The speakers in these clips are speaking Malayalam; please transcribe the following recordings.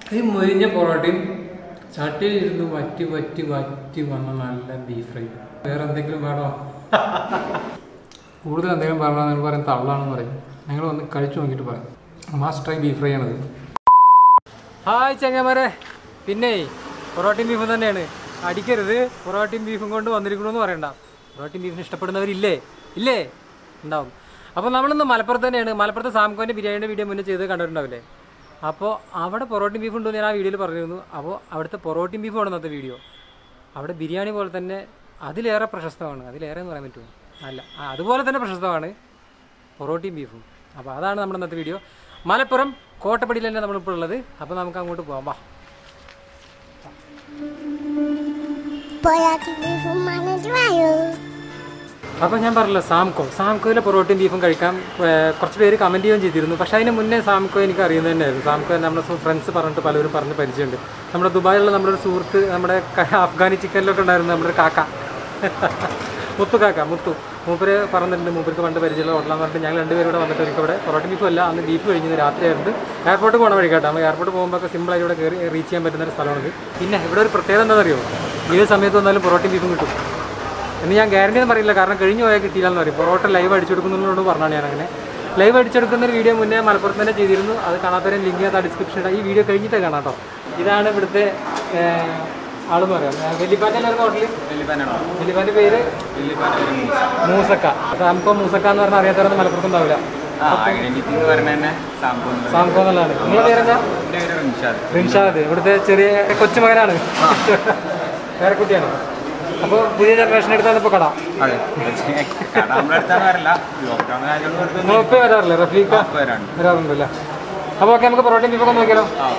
ഈ മുരിഞ്ഞ പൊറോട്ടയും ചട്ടിയിൽ ഇരുന്ന് വറ്റി വറ്റി വറ്റി വന്ന നല്ല ബീഫ് ഫ്രൈ വേറെ എന്തെങ്കിലും വേണോ കൂടുതൽ എന്തെങ്കിലും പറഞ്ഞാൽ നിങ്ങൾ പറയും തള്ളാണെന്ന് പറയും നിങ്ങൾ വന്ന് കഴിച്ചു നോക്കിയിട്ട് പറയും മാസ്റ്റ് ട്രൈ ബീഫ് ഫ്രൈ ആണത് ഹായ് ചങ്ങന്മാരെ പിന്നെ പൊറോട്ടയും ബീഫും തന്നെയാണ് അടിക്കരുത് പൊറോട്ടയും ബീഫും കൊണ്ട് വന്നിരിക്കണമെന്ന് പറയണ്ട പൊറോട്ടയും ബീഫിന് ഇഷ്ടപ്പെടുന്നവരില്ലേ ഇല്ലേ ഉണ്ടാവും അപ്പോൾ നമ്മളിന്ന് മലപ്പുറത്ത് തന്നെയാണ് മലപ്പുറത്ത് സാംകോൻ്റെ ബിരിയാണിയുടെ വീഡിയോ മുന്നേ ചെയ്ത് കണ്ടിട്ടുണ്ടാവില്ലേ അപ്പോൾ അവിടെ പൊറോട്ടയും ബീഫും ഉണ്ടെന്ന് ഞാൻ ആ വീഡിയോയിൽ പറഞ്ഞിരുന്നു അപ്പോൾ അവിടുത്തെ പൊറോട്ടയും ബീഫും ആണ് ഇന്നത്തെ വീഡിയോ അവിടെ ബിരിയാണി പോലെ തന്നെ അതിലേറെ പ്രശസ്തമാണ് അതിലേറെ എന്ന് പറയാൻ പറ്റുമോ അല്ല ആ, അതുപോലെ തന്നെ പ്രശസ്തമാണ് പൊറോട്ടയും ബീഫും അപ്പോൾ അതാണ് നമ്മുടെ ഇന്നത്തെ വീഡിയോ മലപ്പുറം കോട്ടപ്പടിയിൽ തന്നെ നമ്മളിപ്പോൾ ഉള്ളത് അപ്പോൾ നമുക്ക് അങ്ങോട്ട് പോകാം വാ Poyati bifu mana juayo? അപ്പോൾ ഞാൻ പറഞ്ഞല്ലോ സാംകോ സാംകോയിലെ പൊറോട്ടയും ബീഫും കഴിക്കാൻ ഏർ, കുറച്ച് പേര് കമൻറ്റ് ചെയ്യുകയും ചെയ്തിരുന്നു പക്ഷേ അതിന് മുന്നേ സാംകോ എനിക്ക് അറിയുന്നത് തന്നെയായിരുന്നു സാംകോ നമ്മുടെ ഫ്രണ്ട്സ് പറഞ്ഞിട്ട് പലരും പറഞ്ഞ് പരിചയമുണ്ട് നമ്മുടെ ദുബായിലുള്ള നമ്മുടെ ഒരു സുഹൃത്ത് നമ്മുടെ ക- അഫ്ഗാനി ചിക്കനിലൊക്കെ ഉണ്ടായിരുന്നു നമ്മുടെ ഒരു കാക്ക മുത്തു കാക്ക മുത്തു മൂപ്പര് പറഞ്ഞിട്ടുണ്ട് മൂപ്പർക്ക് പണ്ട് പരിചയമുള്ള ഹോട്ടലാന്ന് പറഞ്ഞിട്ട് ഞങ്ങൾ രണ്ടുപേരും കൂടെ വന്നിട്ട് എനിക്ക് ഇവിടെ പൊറോട്ട ബീഫും അല്ല അന്ന് ബീഫ് കഴിഞ്ഞത് രാത്രിയായിരുന്നു എയർപോർട്ട് പോകണ വഴി കേട്ടോ നമ്മൾ എയർപോർട്ട് പോകുമ്പോൾ ഒക്കെ സിമ്പിളായി ഇവിടെ കയറി റീച്ച് ചെയ്യാൻ പറ്റുന്ന ഒരു സ്ഥലമാണിത് പിന്നെ ഇവിടെ ഒരു പ്രത്യേകത എന്താണെന്നറിയോ ഏത് സമയത്ത് വന്നാലും പൊറോട്ടയും ബീഫും കിട്ടും എന്ന് ഞാൻ ഗ്യാരണ്ടി ഒന്നും പറയില്ല കാരണം കഴിഞ്ഞു പോയാൽ കിട്ടിയില്ലെന്ന് പറയും പൊറോട്ട ലൈവ് അടിച്ചെടുക്കുന്നതിനോട് പറഞ്ഞാണ് ഞാൻ അങ്ങനെ ലൈവ് അടിച്ചെടുക്കുന്ന ഒരു വീഡിയോ മുന്നേ മലപ്പുറത്ത് തന്നെ ചെയ്തിരുന്നു അത് കാണാത്തവരെ ലിങ്ക് ചെയ്യാത്ത ഡിസ്ക്രിപ്ഷൻ ഈ വീഡിയോ കഴിഞ്ഞിട്ട് കാണാം കേട്ടോ ഇതാണ് ഇവിടുത്തെ ഏർ, ആളെന്ന് പറയാം വെല്ലിപ്പാൻ്റെ എല്ലാവരും ഹോട്ടലിൽ വെല്ലിപ്പാൻ്റെ പേര് മൂസക്ക സാംകോ മൂസക്ക എന്ന് പറഞ്ഞാൽ അറിയാത്തവരൊന്നും മലപ്പുറത്ത് ഉണ്ടാവില്ല ഐഡന്റിറ്റി എന്ന് പറഞ്ഞ തന്നെ സാമ്പോ സാംകോ എന്നുള്ളതാണ് നിങ്ങളുടെ പേരെന്താ എന്റെ പേര് റിൻഷാദ് റിൻഷാദ് ഇവിടുത്തെ ചെറിയ കൊച്ചുമകനാണ് വേറെ കുട്ടിയാണ് അപ്പോൾ പുതിയ ജനറേഷൻ എടുത്താണ് ഇപ്പോൾ കട അതെ കട നമ്മുടെ അടുത്താണ് വരില്ല ലോക്ക്ഡൌൺ ആയതുകൊണ്ട് വെറുതെ ഒന്ന് നോക്കി വരാറില്ലേ റഫീഖ ഇപ്പൊ വരാണ്ട് വരാറുണ്ടല്ലേ അപ്പോൾ ഓക്കെ നമുക്ക് പൊറോട്ടയും ബീഫൊക്കെ നോക്കിയാലോ ആ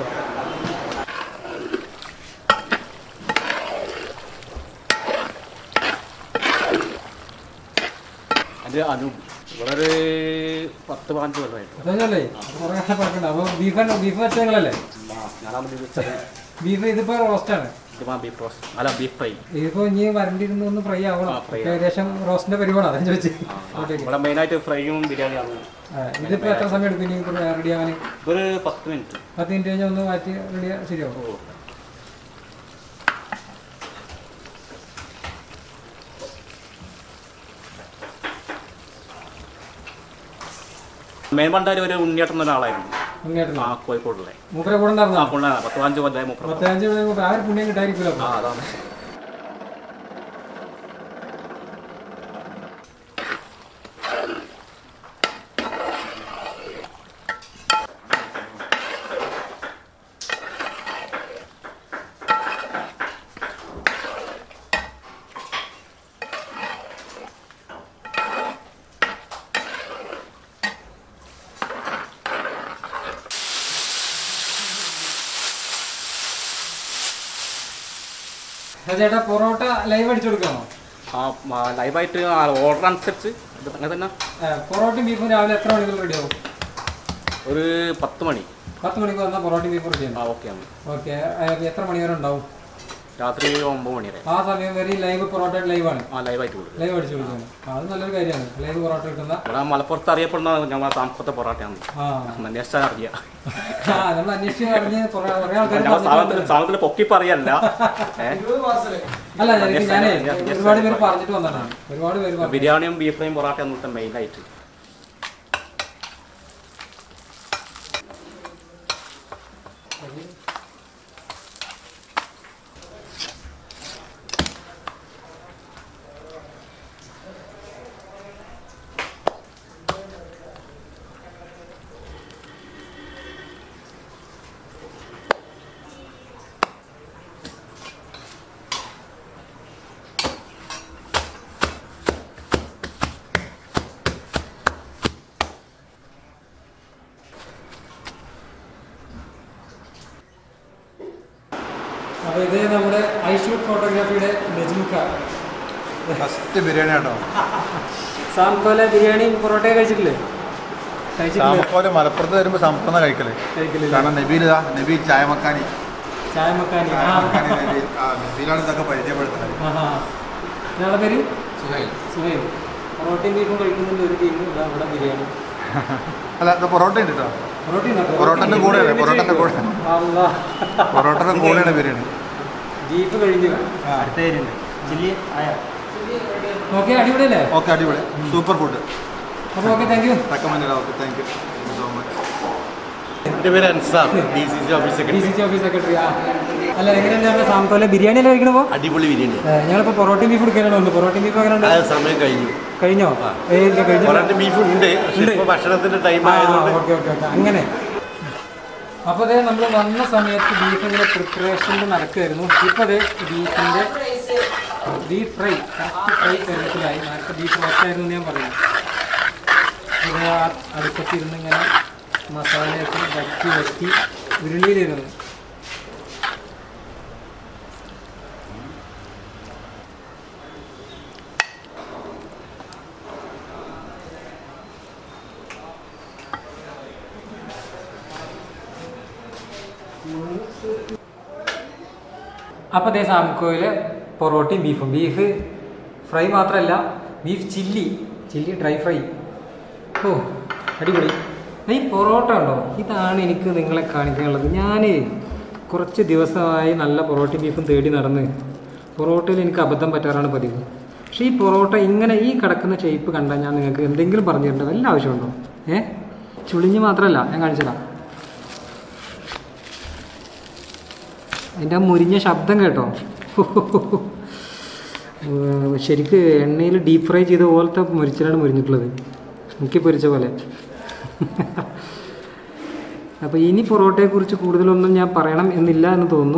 അത് അതും ഇവിടെ ഒരു പത്ത് പതിനഞ്ച് കൊല്ലമായിട്ട് അതല്ലേ കുറേ പറഞ്ഞിട്ടുണ്ട് അപ്പോൾ ബീഫ് ബീഫ് വെച്ചങ്ങളല്ലേ ഞാനാണ് ബീഫ് വെച്ചത് ബീഫ് ഇതിപ്പോൾ റോസ്റ്റാണ് ഇത് ബീഫ് റോസ്റ്റ് അല്ല ബീഫ് ഫ്രൈ ഇതിപ്പോൾ ഇനി വരണ്ടിരുന്ന് ഒന്ന് ഫ്രൈ ആവണം ആ, fry ഇപ്പൊ ഏകദേശം റോസ്റ്റിന്റെ പരിപാടി അതാ ചോദിച്ചു ഇവിടെ മെയിനായിട്ട് ഫ്രൈയും ബിരിയാണിയാണ് ഇതിപ്പോൾ എത്ര സമയം എടുക്കും ഇനി റെഡി ആവാൻ ഒരു പത്ത് മിനിറ്റ് പത്ത് മിനിറ്റ് കഴിഞ്ഞാൽ ഒന്ന് മാറ്റി റെഡി ശരിയാവും ഓ മെയിൻ പണ്ടാര് ഒരു ഉണ്ണിയേട്ടൻ എന്ന ഒരാളായിരുന്നു മുന്നേറ്റം ആ കോഴിക്കോടുള്ള മൂപ്പരെ കൂടെ ഉണ്ടായിരുന്നോ ആ കൊണ്ടാണ് പത്ത് പതിനഞ്ച് കൊല്ലമായി മുപ്പത് പത്തഞ്ച് ആ ഒരു പുണ്യം കിട്ടായിരിക്കുമല്ലോ ആ അതാണ് ആ ചേട്ടാ പൊറോട്ട ലൈവ് അടിച്ചു കൊടുക്കണോ ആ ലൈവായിട്ട് ഓർഡർ അനുസരിച്ച് ഇത് അങ്ങനെ തന്നെ പൊറോട്ടയും ബീഫും രാവിലെ എത്ര മണിക്കുള്ള റെഡി ആവും ഒരു പത്ത് മണി പത്ത് മണിക്ക് വന്നാൽ പൊറോട്ടയും ബീഫും റെഡി ആ ഓക്കെ ആണ് ഓക്കെ എത്ര മണി വരെ ഉണ്ടാവും രാത്രി ഒമ്പത് മണി വരെ ആ സമയം വരെ ഈ ലൈവ് പൊറോട്ട ലൈവ് ആണ് ആ ലൈവായിട്ട് കൊടുക്കും ലൈവ് അടിച്ചു കൊടുക്കുന്നത് ആ, അത് നല്ലൊരു കാര്യമാണ് ലൈവ് പൊറോട്ട കിട്ടുന്ന ഇവിടെ മലപ്പുറത്ത് അറിയപ്പെടുന്ന ഞങ്ങളെ താമസത്തെ പൊറാട്ടയാണ് ആ അന്വേഷിച്ചാൽ അറിയാം ആ, നമ്മൾ അന്വേഷിച്ച് പറഞ്ഞ് കുറേ കുറേ ആൾക്കാർ ഞങ്ങളെ സാധനത്തിൽ സാധനത്തിൽ പൊക്കി പറയല്ല ഏ? അല്ല എനിക്ക് ഞാനേ ഒരുപാട് പേര് പറഞ്ഞിട്ട് വന്നതാണ് ഒരുപാട് പേര് പറഞ്ഞു ബിരിയാണിയും ബീഫ് ഫ്രൈയും പൊറാട്ടയും ഇവിടുത്തെ മെയിനായിട്ട് അപ്പൊ ഇത് നമ്മുടെ ഐഷൂട്ട് ഫോട്ടോഗ്രാഫിയുടെ നജ്മുക്ക ഫസ്റ്റ് ബിരിയാണി കേട്ടോ സാംകോലെ ബിരിയാണി പൊറോട്ടയും കഴിച്ചിട്ടില്ലേ കഴിച്ചിട്ടില്ല സാമപ്പോലെ മലപ്പുറത്ത് വരുമ്പോൾ സംപ്പന്ന കഴിക്കല് കഴിക്കലില്ല കാരണം നബീൽ ഇതാ നബീൽ ചായമക്കാനി ചായ മക്കാനി ആ ചായമക്കാനി നബീൽ ആ നബീലാണ് ഇതൊക്കെ പരിചയപ്പെടുത്തുന്നത് ആഹാ. ഇയാളുടെ പേര് സുഹൈൽ പൊറോട്ടയും ബീഫും കഴിക്കുന്നുണ്ട് ഒരു ടീം ഇതാ ഇവിടെ ബിരിയാണി അല്ല ഇത് പൊറോട്ട ഉണ്ട് കേട്ടോ പൊറോട്ട ഉണ്ടോ? പൊറോട്ടൻ്റെ കൂടെയാണ് പൊറോട്ടൻ്റെ കൂടെ അല്ലാ. പൊറോട്ടൻ്റെ കൂടെയാണ് ബിരിയാണി ബീഫ് കഴിഞ്ഞു ആ. ചില്ലി ആയ ഓക്കെ അടിപൊളിയല്ലേ ഓക്കെ അടിപൊളി സൂപ്പർ ഫുഡ് അപ്പോൾ okay thank you recommend okay thank you so much എൻ്റെ പേര് Ansar D C C office D secretary C C office secretary ആ അല്ല എങ്ങനെയാണ് നമ്മുടെ സാന്തോലെ ബിരിയാണി അല്ലേ കഴിക്കണപ്പോൾ അടിപൊളി ബിരിയാണി ഞങ്ങളിപ്പോൾ പൊറോട്ടയും ബീഫ് എടുക്കാനാണ് വന്നത് പൊറോട്ടയും ബീഫ് എങ്ങനെ ഉണ്ട് ആ സമയം കഴിഞ്ഞു കഴിഞ്ഞോ ഏ ഇല്ല കഴിഞ്ഞോ പൊറോട്ട ബീഫ് ഉണ്ട് പക്ഷെ ഉണ്ട്. ഇപ്പോൾ ഭക്ഷണത്തിന്റെ ടൈം ആ ആയതുകൊണ്ട് ഓക്കെ ഓക്കെ ഓക്കെ അങ്ങനെ അപ്പോൾ അതേ നമ്മൾ വന്ന സമയത്ത് ബീഫിൻ്റെ പ്രിപ്പറേഷൻ നടക്കുമായിരുന്നു ഇപ്പോൾ അതേ ബീഫിൻ്റെ ബീഫ് ഫ്രൈ കറക്റ്റ് ഫ്രൈ പരുവത്തിലായി നേരത്തെ ബീഫ് റോസ്റ്റായിരുന്നു എന്ന് ഞാൻ പറഞ്ഞു ഇത് ആ അടുപ്പത്തിരുന്ന് ഇങ്ങനെ മസാലയൊക്കെ വറ്റി വറ്റി ഉരുളിയിലിരുന്നു അപ്പോൾ അതേ സാംകോയിൽ പൊറോട്ടയും ബീഫും ബീഫ് ഫ്രൈ മാത്രമല്ല beef chilli chilli dry fry ഓ അടിപൊളി ഈ പൊറോട്ട ഉണ്ടോ ഇതാണ് എനിക്ക് നിങ്ങളെ കാണിക്കാനുള്ളത് ഞാൻ കുറച്ച് ദിവസമായി നല്ല പൊറോട്ടയും ബീഫും തേടി നടന്ന് പൊറോട്ടയിൽ എനിക്ക് അബദ്ധം പറ്റാറാണ് പതിവ് പക്ഷേ ഈ പൊറോട്ട ഇങ്ങനെ ഈ കിടക്കുന്ന ഷേപ്പ് കണ്ടാൽ ഞാൻ നിങ്ങൾക്ക് എന്തെങ്കിലും പറഞ്ഞു തരേണ്ട വല്ല ആവശ്യമുണ്ടോ ഏ ചുളിഞ്ഞ് മാത്രമല്ല ഞാൻ കാണിച്ചതാ അതിൻ്റെ ആ മുരിഞ്ഞ ശബ്ദം കേട്ടോ ഏർ ശരിക്ക് എണ്ണയിൽ ഡീപ്പ് ഫ്രൈ ചെയ്ത പോലത്തെ മുരിച്ചിലാണ് മുരിഞ്ഞിട്ടുള്ളത് മുക്കി പൊരിച്ച പോലെ അപ്പോൾ ഇനി പൊറോട്ടയെക്കുറിച്ച് കൂടുതലൊന്നും ഞാൻ പറയണം എന്നില്ല എന്ന് തോന്നുന്നു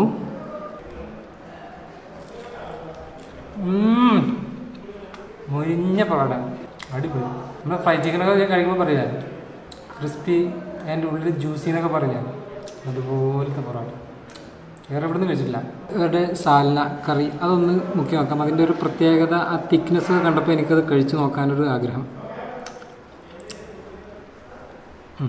ഉം. മുരിഞ്ഞ പൊറോട്ട അടിപൊളി നമ്മൾ ഫ്രൈ ചിക്കനൊക്കെ കഴിക്കുമ്പോൾ പറയാം ക്രിസ്പി അതിൻ്റെ ഉള്ളിൽ ജ്യൂസി എന്നൊക്കെ പറയാം അതുപോലത്തെ പൊറോട്ട വേറെ എവിടെ നിന്ന് കഴിച്ചിട്ടില്ല അവരുടെ സാലന കറി അതൊന്ന് മുക്കി നോക്കാം അതിൻ്റെ ഒരു പ്രത്യേകത ആ തിക്നെസ് കണ്ടപ്പോൾ എനിക്കത് കഴിച്ചു നോക്കാനൊരു ആഗ്രഹം ഉം.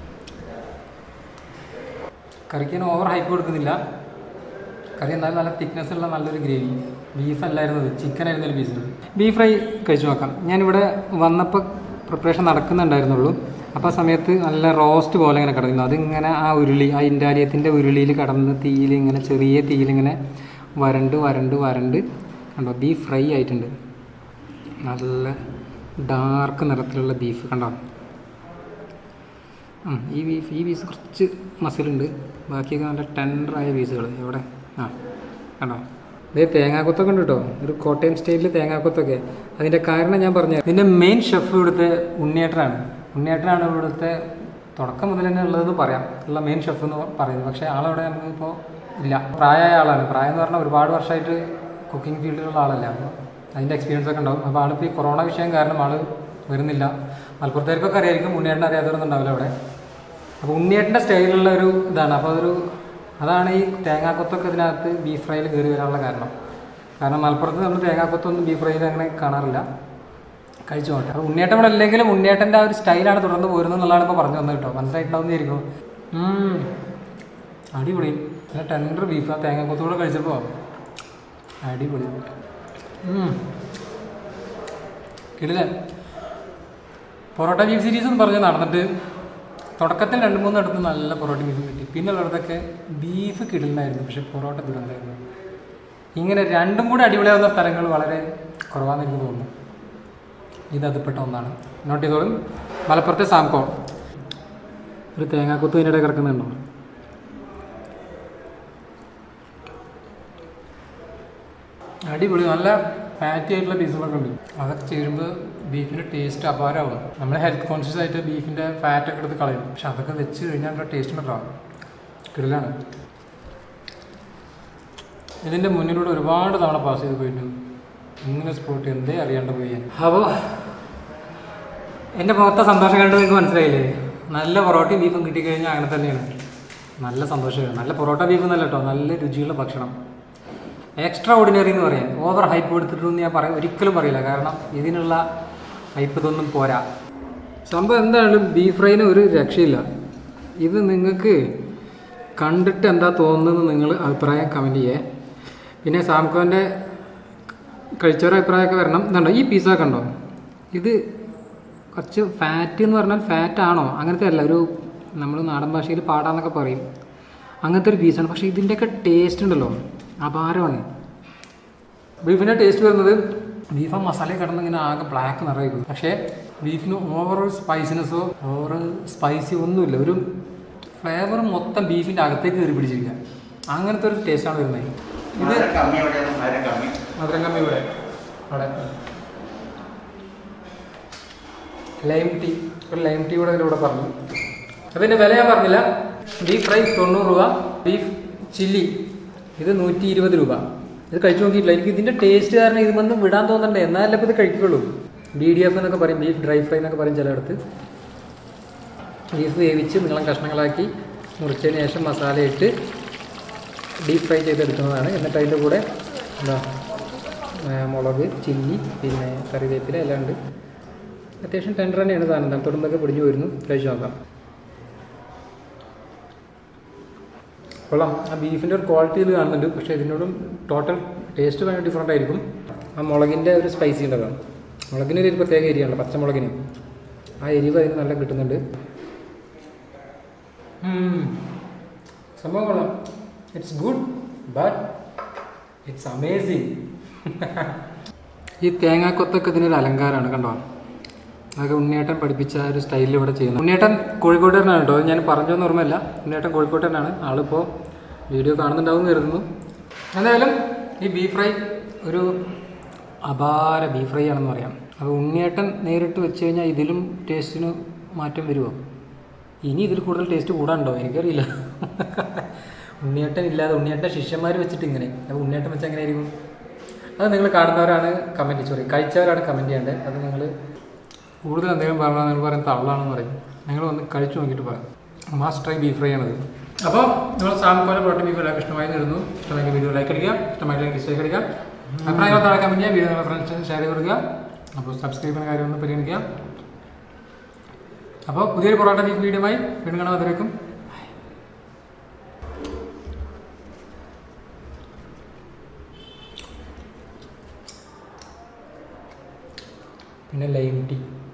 കറിക്ക് ഞാൻ ഓവർ ഹൈപ്പ് കൊടുക്കുന്നില്ല കറി എന്നാലും നല്ല തിക്നെസ് ഉള്ള നല്ലൊരു ഗ്രേവി ബീഫ് അല്ലായിരുന്നു അത് ചിക്കൻ ആയിരുന്നു ഒരു പീസ് ബീഫ് ഫ്രൈ കഴിച്ചു നോക്കാം ഞാനിവിടെ വന്നപ്പോൾ പ്രിപ്പറേഷൻ നടക്കുന്നുണ്ടായിരുന്നുള്ളൂ അപ്പോൾ ആ സമയത്ത് നല്ല റോസ്റ്റ് പോലെ ഇങ്ങനെ കിടക്കുന്നു അതിങ്ങനെ ആ ഉരുളി ആ ഇൻഡാലിയത്തിൻ്റെ ഉരുളിയിൽ കടന്ന് തീയിൽ ഇങ്ങനെ ചെറിയ തീയിലിങ്ങനെ വരണ്ട് വരണ്ട് വരണ്ട് കണ്ടോ ബീഫ് ഫ്രൈ ആയിട്ടുണ്ട് നല്ല ഡാർക്ക് നിറത്തിലുള്ള ബീഫ് കണ്ടോ ഉം, ഈ ബീഫ് ഈ പീസ് കുറച്ച് മസിലുണ്ട് ബാക്കിയൊക്കെ നല്ല ടെൻഡറായ പീസുകൾ എവിടെ ആ കണ്ടോ ഇതേ തേങ്ങാക്കൊത്തൊക്കെ ഉണ്ട് കേട്ടോ ഒരു കോട്ടയം സ്റ്റൈലിൽ തേങ്ങാക്കൊത്തൊക്കെ അതിൻ്റെ കാരണം ഞാൻ പറഞ്ഞു ഇതിൻ്റെ മെയിൻ ഷെഫ് ഇവിടുത്തെ ഉണ്ണിയേട്ടനാണ് ഉണ്ണിയേട്ടനാണ് ഇവിടുത്തെ തുടക്കം മുതൽ തന്നെ ഉള്ളതെന്ന് പറയാം ഉള്ള മെയിൻ ഷെഫ് എന്ന് പറയുന്നത് പക്ഷേ ആളവിടെ നമുക്കിപ്പോൾ ഇല്ല പ്രായമായ ആളാണ് പ്രായം എന്ന് പറഞ്ഞാൽ ഒരുപാട് വർഷമായിട്ട് കുക്കിംഗ് ഫീൽഡിലുള്ള ആളല്ല അപ്പോൾ അതിൻ്റെ എക്സ്പീരിയൻസ് ഒക്കെ ഉണ്ടാവും അപ്പോൾ ആളിപ്പോൾ ഈ കൊറോണ വിഷയം കാരണം ആൾ വരുന്നില്ല മലപ്പുറത്തേക്കൊക്കെ അറിയായിരിക്കും ഉണ്ണിയേട്ടൻ അറിയാത്തവരൊന്നും ഉണ്ടാവില്ല അവിടെ അപ്പോൾ ഉണ്ണിയേട്ടൻ്റെ സ്റ്റൈലുള്ള ഒരു ഇതാണ് അപ്പോൾ അതൊരു അതാണ് ഈ തേങ്ങാക്കൊത്തൊക്കെ ഇതിനകത്ത് ബീഫ് ഫ്രൈയിൽ കയറി വരാനുള്ള കാരണം കാരണം മലപ്പുറത്ത് നമ്മൾ തേങ്ങാക്കൊത്തൊന്നും ബീഫ് ഫ്രൈയിൽ അങ്ങനെ കാണാറില്ല കഴിച്ചു നോട്ടെ അപ്പോൾ ഉണ്ണിയേട്ടൻ ഇവിടെ ഇല്ലെങ്കിലും ഉണ്ണിയേട്ടൻ്റെ ആ ഒരു സ്റ്റൈലാണ് തുടർന്ന് പോരുന്നത് എന്നുള്ളതാണ് ഇപ്പോൾ പറഞ്ഞു വന്നത് കേട്ടോ മനസ്സിലായിട്ടുണ്ടാവുന്നതായിരിക്കും ഉം. അടിപൊളി നല്ല ടെൻഡർ ബീഫ് ആ തേങ്ങാക്കൊത്തോടെ കഴിച്ചപ്പോൾ അടിപൊളി ഉം. കിടിലൻ പൊറോട്ട ബീഫ് സീരീസ് എന്ന് പറഞ്ഞ് നടന്നിട്ട് തുടക്കത്തിൽ രണ്ട് മൂന്നിടത്ത് നല്ല പൊറോട്ട ബീഫ് കിട്ടി പിന്നെ ഉള്ളിടത്തൊക്കെ ബീഫ് കിടലിനായിരുന്നു പക്ഷെ പൊറോട്ട ദുരന്തമായിരുന്നു ഇങ്ങനെ രണ്ടും കൂടെ അടിപൊളിയാവുന്ന സ്ഥലങ്ങൾ വളരെ കുറവാണെന്ന് എനിക്ക് തോന്നുന്നു ഇത് അതിൽപ്പെട്ട ഒന്നാണ് നോട്ട് ചെയ്തോളും മലപ്പുറത്തെ സാംകോ ഒരു തേങ്ങാക്കൊത്ത് ഇതിനിടെ കിടക്കുന്നുണ്ടോ അടിപൊളി നല്ല ഫാറ്റി ആയിട്ടുള്ള പീസുകളൊക്കെ ഉണ്ട് അതൊക്കെ ചേരുമ്പോൾ ബീഫിൻ്റെ ടേസ്റ്റ് അപാരമാവും നമ്മൾ ഹെൽത്ത് കോൺഷ്യസ് ആയിട്ട് ബീഫിൻ്റെ ഫാറ്റൊക്കെ എടുത്ത് കളയും പക്ഷെ അതൊക്കെ വെച്ച് കഴിഞ്ഞാൽ ടേസ്റ്റ് ഉണ്ടല്ലോ കിടലാണ് ഇതിൻ്റെ മുന്നിലൂടെ ഒരുപാട് തവണ പാസ് ചെയ്ത് പോയിട്ടുണ്ട് ഇങ്ങനെ സ്പോട്ട് എന്തേ അറിയാണ്ട് പോയി ഞാൻ. അപ്പോൾ എൻ്റെ മുഖത്തെ സന്തോഷം കണ്ട് നിങ്ങൾക്ക് മനസ്സിലായില്ലേ നല്ല പൊറോട്ടയും ബീഫും കിട്ടിക്കഴിഞ്ഞാൽ അങ്ങനെ തന്നെയാണ് നല്ല സന്തോഷമാണ് നല്ല പൊറോട്ട ബീഫ് എന്നല്ല കേട്ടോ നല്ല രുചിയുള്ള ഭക്ഷണം എക്സ്ട്രാ ഓർഡിനറി എന്ന് പറയാം ഓവർ ഹൈപ്പ് കൊടുത്തിട്ടൊന്നും ഞാൻ പറയും ഒരിക്കലും പറയില്ല കാരണം ഇതിനുള്ള ഹൈപ്പ് ഇതൊന്നും പോരാ സംഭവം എന്തായാലും ബീഫ് ഫ്രൈന് ഒരു രക്ഷയില്ല ഇത് നിങ്ങൾക്ക് കണ്ടിട്ട് എന്താ തോന്നുന്നത് നിങ്ങൾ അഭിപ്രായം കമൻറ്റ് ചെയ്യേ പിന്നെ സാംകോൻ്റെ കഴിച്ചവരുടെ അഭിപ്രായമൊക്കെ വരണം ഇതുണ്ടോ ഈ പീസ കണ്ടോ ഇത് കുറച്ച് ഫാറ്റ് എന്ന് പറഞ്ഞാൽ ഫാറ്റ് ആണോ അങ്ങനത്തെ അല്ല ഒരു നമ്മൾ നാടൻ ഭാഷയിൽ പാടാന്നൊക്കെ പറയും അങ്ങനത്തെ ഒരു പീസാണ് പക്ഷേ ഇതിൻ്റെയൊക്കെ ടേസ്റ്റ് ഉണ്ടല്ലോ അപാരമാണ് ബീഫിൻ്റെ ടേസ്റ്റ് വരുന്നത് ബീഫ് ആ മസാല കിടന്ന് ഇങ്ങനെ ആകെ ബ്ലാക്ക് നിറയും പക്ഷേ ബീഫിന് ഓവർ സ്പൈസിനെസ്സോ ഓവർ സ്പൈസി ഒന്നുമില്ല ഒരു ഫ്ലേവർ മൊത്തം ബീഫിൻ്റെ അകത്തേക്ക് കയറി പിടിച്ചിരിക്കുക അങ്ങനത്തെ ഒരു ടേസ്റ്റാണ് വരുന്നത് ഇത് മധുരം കമ്മി ഇവിടെ അവിടെ ലൈം ടീ ഒരു ലൈം ടീ കൂടെ ഇതിലൂടെ പറഞ്ഞു അപ്പോൾ ഇതിൻ്റെ വില ഞാൻ പറഞ്ഞില്ല ബീഫ് ഫ്രൈ തൊണ്ണൂറ് രൂപ ബീഫ് ചില്ലി ഇത് നൂറ്റി ഇരുപത് രൂപ ഇത് കഴിച്ചു നോക്കിയിട്ടില്ല എനിക്ക് ഇതിൻ്റെ ടേസ്റ്റ് കാരണം ഇത് വന്ന് വിടാൻ തോന്നണ്ടേ എന്നാലേ ഇപ്പോൾ ഇത് കഴിക്കുള്ളൂ ബി ഡി എഫ് എന്നൊക്കെ പറയും ബീഫ് ഡ്രൈ ഫ്രൈ എന്നൊക്കെ പറയും ചിലയിടത്ത് ബീഫ് വേവിച്ച് നീളം കഷ്ണങ്ങളാക്കി മുറിച്ചതിന് ശേഷം മസാല ഇട്ട് ഡീപ്പ് ഫ്രൈ ചെയ്തെടുക്കുന്നതാണ് എന്നിട്ട് അതിൻ്റെ കൂടെ എന്താ ആ, മുളക് ചില്ലി പിന്നെ കറിവേപ്പില എല്ലാം ഉണ്ട് അത്യാവശ്യം ടെൻഡർ തന്നെയാണ് സാധനം തണുത്തോടുമ്പൊക്കെ പൊടിഞ്ഞു വരുന്നു കഴിച്ചു നോക്കാം കൊള്ളാം ആ ബീഫിൻ്റെ ഒരു ക്വാളിറ്റി ഇത് കാണുന്നുണ്ട് പക്ഷേ ഇതിനോടും ടോട്ടൽ ടേസ്റ്റ് ഭയങ്കര ഡിഫറെൻ്റ് ആയിരിക്കും ആ മുളകിൻ്റെ ഒരു സ്പൈസി ഉണ്ടതാണ് മുളകിന് ഒരു പ്രത്യേക എരിയാണ് പച്ചമുളകിന് ആ എരിവ് അതിന് നല്ല കിട്ടുന്നുണ്ട് ഉം. സംഭവം കൊള്ളാം it's good but it's amazing ഈ തേങ്ങാക്കൊത്തൊക്കെ ഇതിനൊരു അലങ്കാരമാണ് കണ്ടോ അതൊക്കെ ഉണ്ണിയേട്ടൻ പഠിപ്പിച്ച ആ ഒരു സ്റ്റൈലിൽ ഇവിടെ ചെയ്യുന്നത് ഉണ്ണിയേട്ടൻ കോഴിക്കോട്ടുകാരനാണ് കേട്ടോ അത് ഞാൻ പറഞ്ഞൊന്നും ഓർമ്മയില്ല ഉണ്ണിയേട്ടൻ കോഴിക്കോട്ടുകാരനാണ് ആളിപ്പോൾ വീഡിയോ കാണുന്നുണ്ടാവും കരുതുന്നു എന്തായാലും ഈ ബീഫ് ഫ്രൈ ഒരു അപാര ബീഫ് ഫ്രൈ ആണെന്ന് പറയാം അപ്പോൾ ഉണ്ണിയേട്ടൻ നേരിട്ട് വെച്ച് കഴിഞ്ഞാൽ ഇതിലും ടേസ്റ്റിന് മാറ്റം വരുമോ ഇനി ഇതിൽ കൂടുതൽ ടേസ്റ്റ് കൂടാണ്ടോ എനിക്കറിയില്ല ഉണ്ണിയേട്ടൻ ഇല്ലാതെ ഉണ്ണിയേട്ടൻ ശിഷ്യന്മാർ വെച്ചിട്ട് ഇങ്ങനെ അപ്പോൾ ഉണ്ണിയേട്ടൻ വെച്ചാൽ എങ്ങനെ ആയിരിക്കും അത് നിങ്ങൾ കാണുന്നവരാണ് കമൻറ്റ് സോറി കഴിച്ചവരാണ് കമൻറ്റ് ചെയ്യേണ്ടത് അത് നിങ്ങൾ കൂടുതൽ എന്തെങ്കിലും പറഞ്ഞാൽ നിങ്ങൾ പറയും തള്ളാണെന്ന് പറയും നിങ്ങൾ വന്ന് കഴിച്ചു നോക്കിയിട്ട് പറയാം മാസ്റ്റ് ട്രൈ ബീഫ് ഫ്രൈ ആണത് അപ്പോൾ നിങ്ങൾ സാമ്പാർ പ്രോട്ടീൻ ബീഫ് എല്ലാവർക്കും ഇഷ്ടമായി തരുന്നു ഇഷ്ടമെങ്കിൽ വീഡിയോ ലൈക്ക് അടിക്കുക ഇഷ്ടമായില്ലെങ്കിൽ ഡിസ്ലൈക്ക് അടിക്കുക അഭിപ്രായങ്ങൾ താഴെ കമൻറ്റ് ചെയ്യുക വീഡിയോ നിങ്ങളുടെ ഫ്രണ്ട്സിന് ഷെയർ ചെയ്ത് കൊടുക്കുക അപ്പോൾ സബ്സ്ക്രൈബ് ചെയ്യുന്ന കാര്യം ഒന്ന് പരിഗണിക്കുക അപ്പോൾ പുതിയൊരു പൊറോട്ട ബീഫ് വീഡിയോയുമായി വീണ്ടും കാണാൻ അതിലേക്കും പിന്നെ ലൈം ടീ